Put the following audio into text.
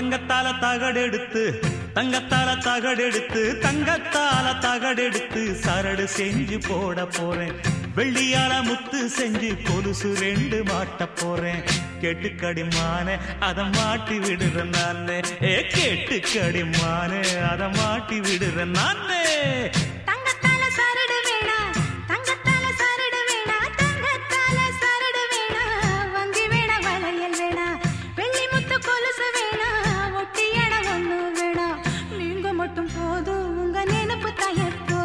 தங்கத்தால தகடெடுத்து தங்கத்தால தகடெடுத்து தங்கத்தால தகடெடுத்து சரடு செஞ்சு போட போறேன் வெள்ளியால முத்து செஞ்சு கொலுசு ரெண்டு மாட்ட போறேன் கெட்டுக்கடிமான அத மாட்டி விடுறேன் நானே ஏ கெட்டுக்கடிமான அத மாட்டி விடுறேன் நானே தங்கத்தால சரடு வேணா தங்கத்தால சரடு வேணா தங்கத்தால சரடு வேணா வங்கி வேணா வளையல் வேணா வெள்ளி முத்து கொலுசு வேணா ஒட்டியட ஒண்ணு வேணா நீங்க மட்டும் போதும் உங்க நினைப்பு தயப்போ